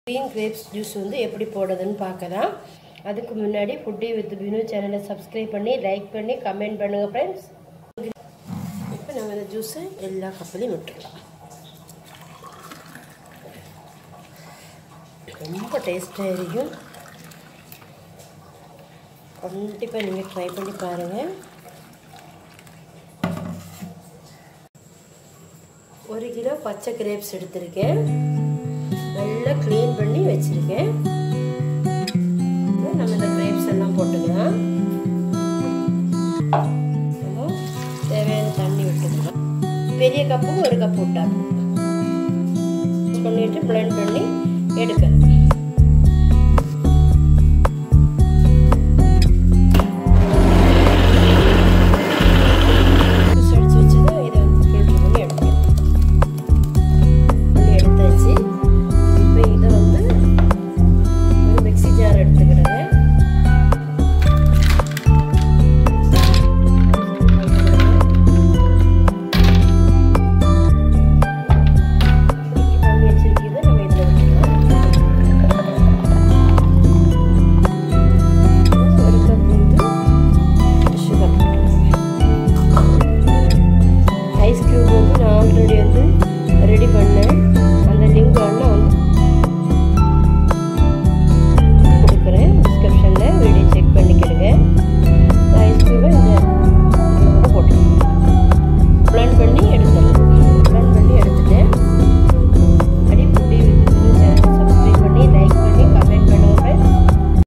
green grapes juice வந்து எப்படி போடுறதுன்னு பார்க்கலாம் அதுக்கு முன்னாடி ஃபுட்டி வித் பினு சேனலை சப்ஸ்கிரைப் பண்ணி லைக் பண்ணி கமெண்ட் பண்ணுங்கள் ஃப்ரெண்ட்ஸ் இப்போ நம்ம இந்த ஜூஸை எல்லா கப்பலையும் விட்டுடலாம் ரொம்ப டேஸ்ட்டாக இருக்கும் கண்டிப்பாக நீங்கள் ட்ரை பண்ணி பாருங்கள் ஒரு கிலோ பச்சை கிரேப்ஸ் எடுத்திருக்கேன் நல்லா க்ளீன் பண்ணி வச்சுருக்கேன் நம்ம இந்த கிரேப்ஸ் எல்லாம் போட்டுக்கலாம் நம்ம தேவையான தண்ணி விட்டுக்கலாம் பெரிய கப்புக்கு ஒரு கப் விட்டாங்க பண்ணிட்டு பிளெண்ட் பண்ணி எடுக்கணும்